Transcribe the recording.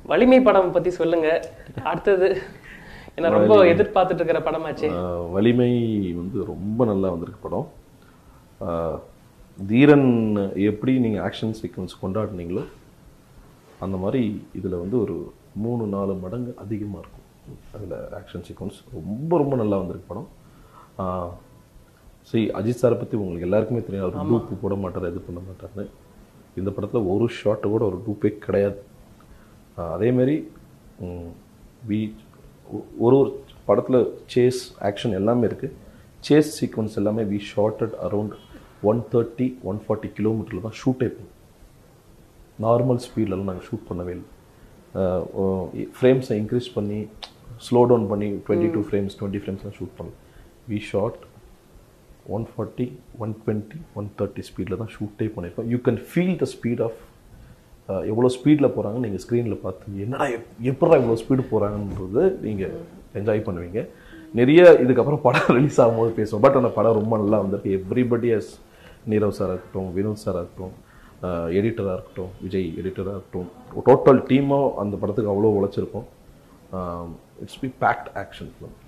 வலிமை படம் பத்தி சொல்லுங்க அடுத்தது ஏன்னா ரொம்ப எதிர்பார்த்துட்டு இருக்கிற படமாச்சே ஆஹ் வலிமை வந்து ரொம்ப நல்லா வந்திருக்கு படம் ஆஹ் தீரன் எப்படி நீங்கள் ஆக்ஷன் சீக்வன்ஸ் கொண்டாடுனீங்களோ அந்த மாதிரி இதில் வந்து ஒரு மூணு நாலு மடங்கு அதிகமாக இருக்கும் அதில் ஆக்ஷன் சீக்வன்ஸ் ரொம்ப ரொம்ப நல்லா வந்திருக்கு படம் சரி அஜித் சாரை பற்றி உங்களுக்கு எல்லாருக்குமே தெரியும் அவர் டூப்பு போட மாட்டார் இது பண்ண மாட்டார்னு இந்த படத்தில் ஒரு ஷாட்டு கூட ஒரு டூப்பே கிடையாது ஆஹ் அதே மாதிரி வி ஒரு ஒரு படத்தில் சேஸ் ஆக்ஷன் எல்லாமே இருக்குது சேஸ் சீக்வன்ஸ் எல்லாமே we shot around one thirty one forty கிலோமீட்டரில் தான் ஷூட்டே பண்ணும் நார்மல் ஸ்பீட்லலாம் நாங்கள் ஷூட் பண்ணவே இல்லை ஃப்ரேம்ஸை இன்க்ரீஸ் பண்ணி ஸ்லோ டவுன் பண்ணி டுவெண்ட்டி டூ ஃப்ரேம்ஸ் டுவெண்ட்டி ஃப்ரேம்ஸ்லாம் ஷூட் பண்ணல we shot one forty one twenty one thirty ஸ்பீடில் தான் ஷூட்டே பண்ணியிருக்கோம் you can feel the speed of எவ்வளோ ஸ்பீடில் போகிறாங்க நீங்கள் ஸ்க்ரீனில் பார்த்து என்னடா எப் எப்படா இவ்வளோ ஸ்பீடு போகிறாங்கன்றது நீங்கள் என்ஜாய் பண்ணுவீங்க நிறைய இதுக்கப்புறம் படம் ரிலீஸ் ஆகும்போது பேசுவோம் பட் அந்த படம் ரொம்ப நல்லா வந்திருக்கு எவ்ரிபடி எஸ் நீரவ் சாராக இருக்கட்டும் வினோத் சாராக இருக்கட்டும் எடிட்டராக இருக்கட்டும் விஜய் எடிட்டராக இருக்கட்டும் டோட்டல் டீமும் அந்த படத்துக்கு அவ்வளோ உழைச்சிருக்கோம் இட்ஸ் பி பேக்ட் ஆக்ஷன் ஃபிலிம்